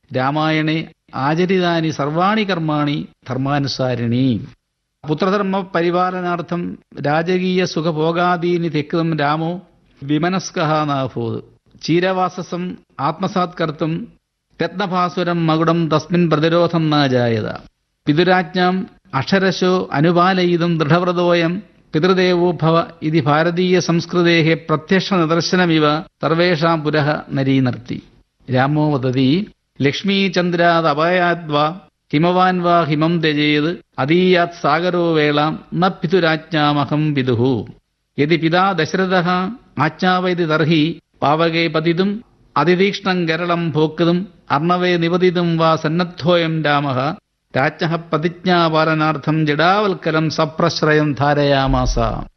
രാമായണേ ആചരിതാനി സർവാണി കർമാണി ധർമാനുസാരിണി പുത്രധർമ്മ പരിപാലനാർത്ഥം രാജകീയ സുഖഭോഗാദീനി തെക്കും രാമോ വിമനസ്കഹ നാഭൂത് ചീരവാസസം ആത്മസാത് കർത്തും രത്നഭാസുരം മകുടം തസ്മിൻ പ്രതിരോധം നാജായത പിതുരാജ്ഞാം അക്ഷരശോ അനുപാലയിതും ദൃഢവ്രതോയം പിതൃദേവോ ഭവ ഇതി ഭാരതീയ സംസ്കൃതേഹ പ്രത്യക്ഷ നിദർശനമിവ സർവേഷാം പുരഃ നരീനർത്തി രാമോ വദതി ലക്ഷ്മീചന്ദ്രാത് അപയാദ്വാ ഹിമവാൻ വാ ഹിമം ത്യജേത് അതീയാത് സാഗരോ വേളാം ന പിതുരാജ്ഞാമഹം പിതുഹു യതി പിതാ ദശരഥ ആജ്ഞാവൈതി തർഹി പാവകേ പതിതും അതിതീക്ഷ്ണം കേരളം ഭോക്തും അർണവേ നിപതിതും വാ സന്നദ്ധോയം രാമഃ രാജ്ഞ പ്രതിജ്ഞാപാലനാർത്ഥം ജഡാവൽക്കലം സപ്രശ്രയം ധാരയാമാസ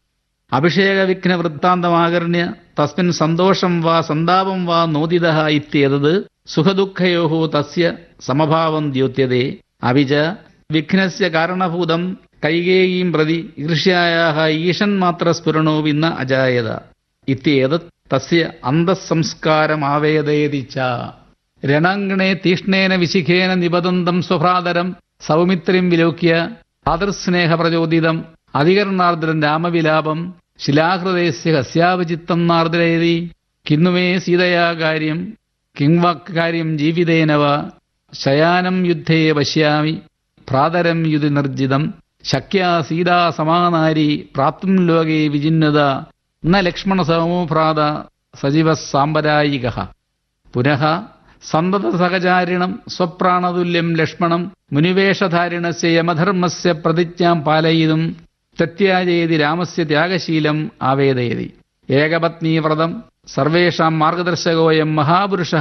അഭിഷേക വിഘ്ന വൃത്താന്തമാകർണ്യ തസ്മിൻ സന്തോഷം വാ സന്താപം വാ നോദിത ഇത്യേതത് സുഖദുഃഖയോ തസ്യ സമഭാവം ദ്യോത്യതേ അവിച വിഘ്നസ്യ കാരണഭൂതം കൈകേയീം പ്രതി ഈർഷ്യായാഹ ഈഷന്മാത്ര സ്ഫുരണോ വിന്ന അജായത ഇത്യേതത് തസ്യ അന്തഃസംസ്കാരമാവേദയതി ച രണാങ്കണേ തീക്ഷ്ണേന വിശിഖേന നിബദന്തം സ്വഭ്രാതരം സൗമിത്രിം വിലോക്യ ഭാതൃസ്നേഹ പ്രചോദിതം അധികരണാർദ്രൻ രാമവിലാപം ശിലാഹൃദയസ്യ കസ്യാവചിത്തം നാർദ്രയതി കിന്നുമേ സീതയാ കാര്യം കിങ്വാക്കാര്യം ജീവിതേന വാ ശയാനം യുദ്ധേ പശ്യാമി ഭ്രാതരം യുതി നിർജിതം ശക്യാ സീതാ സമാനാരി പ്രാപ്തും ലോകേ വിജിന്നത ന ലക്ഷ്മണ സമോ ഭ്രാത സജീവ സാമ്പരായിക പുനഃ സന്തത സഹചാരിണം സ്വപ്രാണതുല്യം ലക്ഷ്മണം മുനിവേഷധാരിണസ്യ യമധർമ്മസ്യ പ്രതിജ്ഞാം പാലയിതും തെത്യാജയതി രാമസ്യ ത്യാഗശീലം ആവേദയതി ഏകപത്നീവ്രതം സർവേഷാം മാർഗദർശകോയം മഹാപുരുഷ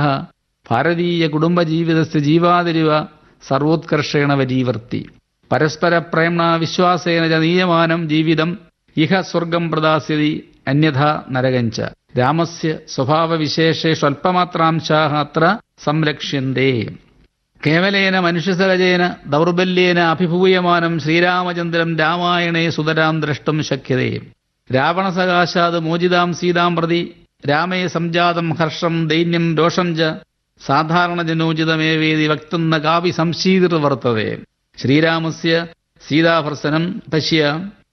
ഭാരതീയ കുടുംബജീവിതസ്യ ജീവാതിരിവ സർവോത്കർഷേണ വരീവർത്തി പരസ്പര പ്രേംണ വിശ്വാസേന ച നീയമാനം ജീവിതം ഇഹ സ്വർഗം പ്രദാസ്യതി അന്യഥ നരകഞ്ച രാമസ്യ സ്വഭാവവിശേഷേഷു അല്പമാത്രാംശാः അത്ര സംരക്ഷ്യന്തേ കേവലേന മനുഷ്യസഹജേന ദൗർബല്യേന അഭിഭൂയമാനം ശ്രീരാമചന്ദ്രം രാമായണേ സുതരാം ദ്രഷ്ടും ശക്യതേ രാവണസകാശാത് മോചിതാം സീതാം പ്രതി രാമേ സംജാതം ഹർഷം ദൈന്യം രോഷം ച സാധാരണജനോചിതമേവേദി വക്തുന്ന കാവി സംശീതിർവർത്തതേ ശ്രീരാമസ്യ സീതാഭർസനം പശ്യ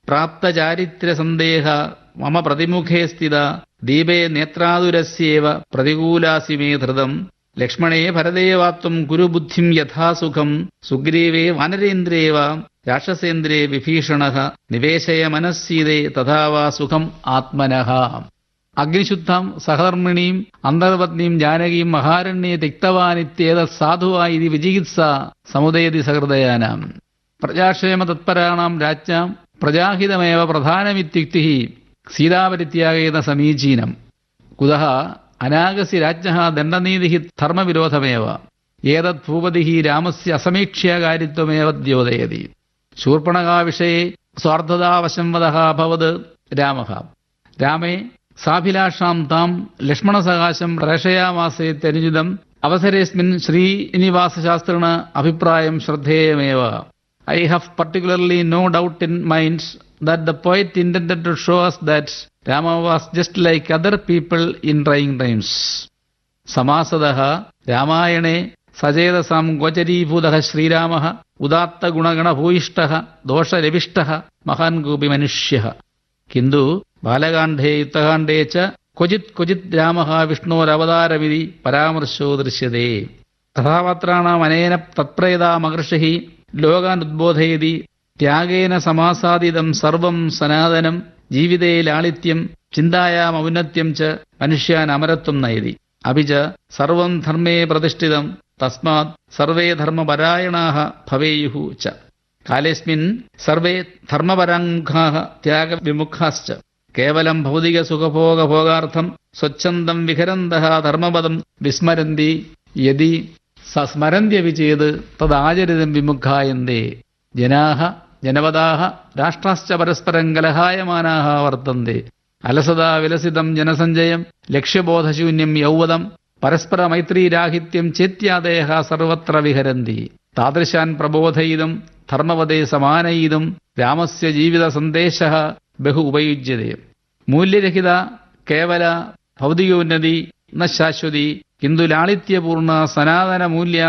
പ്രാപ്തചാരിത്രസന്ദേഹ മമ പ്രതിമുഖേ സ്ഥിത ദീപേ നേത്രാതുരസ്യേവ പ്രതികൂലാസി മേ ധൃതം ലക്ഷ്മണേ ഭരദേവാത്വം കുരുബുദ്ധിം യഥാസുഖം സുഗ്രീവേ വാനരേന്ദ്രേവ രാക്ഷസേന്ദ്രേ വിഭീഷണ നിവേശയ മനസ്സീതേ തഥാ വാ സുഖം ആത്മനഃ അഗ്നിശുദ്ധാം സഹധർമ്മിണീം അന്തർപത്നീം ജാനകീം മഹാരണ്യെ തിക്തവാനിത്യേത സാധുവായി ഇത് വിചികിത്സ സമുദയതി സഹൃദയാനാം പ്രജാക്ഷേമ തത്പരാണാം രാജ്ഞാം പ്രജാഹിതമേവ പ്രധാനമിത്യുക്തി സീതാപരിത്യാഗേന സമീചീനം കുതഃ അനാഗസ്യ രാജ്ഞ ദണ്ഡനീതി ധർമ്മവിരോധമേവ ഏതത് ഭൂപതി രാമസ്യ അസമീക്ഷ്യകാരിത്വമേവ ദ്യോതയതി ശൂർപ്പണകാവിഷയെ സ്വാർത്ഥതാവശം വദ അഭവത് രാമ രാമേ സാഭിലാഷാം താം ലക്ഷ്മണസകാശം പ്രേഷയാമാസേത്യനുചിതം അവസരേസ്മിൻ ശ്രീനിവാസശാസ്ത്രിണ അഭിപ്രായം ശ്രദ്ധേയമേവ I have particularly no doubt in mind that the poet intended to show us that Rama was just like other people in trying times. സമാസതഃ രാമായണേ സചേതസാം ഗോചരീഭൂതഃ ശ്രീരാമः ഉദാത്തഗുണഗണഭൂയിഷ്ടः ദോഷരവിഷ്ടः മഹാൻ കൂപി മനുഷ്യः കിന്തു ബാലകാണ്ഡേ യുദ്ധകാണ്ഡേ ച ക്വചിത് ക്വചിത് രാമः വിഷ്ണോരവതാരമിതി പരാമർശോ ദൃശ്യത്തെ കഥാപാത്രാണാം അനേന തത്പ്രേതാമഹർഷിः ലോകാൻ ഉദ്ബോധയതി ത്യാഗേന സമാസാദിതം സർവം സനാതനം ജീവിതേ ലാളിത്യം ചിന്തായാം ഔന്നത്യം ച മനുഷ്യാൻ അമരത്വം നയതി അഭിച സർവം ധർമ്മേ പ്രതിഷ്ഠിതം തസ്മാത് സർവേ ധർമ്മപരായണാः ഭവേയുः ച കാലേസ്മിൻ സർവേ ധർമ്മപരാമുഖാः ത്യാഗവിമുഖാശ്ച കേവലം ഭൗതിക സുഖഭോഗഭോഗാർത്ഥം സ്വച്ഛന്തം വിഹരന്തः ധർമ്മപദം വിസ്മരന്തി യതി സ സ്മരന്ത്യപി ചേത് തദാചരിതം വിമുഖായന്തേ ജനാഹ ജനപദാഹ രാഷ്ട്രാശ്ച പരസ്പരം കലഹായമാനാഹ വർത്തന്തെ അലസതാ വിലസിതം ജനസഞ്ചയം ലക്ഷ്യബോധശൂന്യം യൗവതം പരസ്പര മൈത്രീരാഹിത്യം ചേത്യാദേഹ സർവത്ര വിഹരന്തി താദൃശാൻ പ്രബോധയിതും ധർമ്മവദേ സമാനയിതും രാമസ്യ ജീവിത സന്ദേശ ബഹു ഉപയുജ്യതേ മൂല്യരഹിത കേവല ഭൗതികോന്നതി ന ശാശ്വതി കിന്തു ലാളിത്യപൂർണ സനാതന മൂല്യ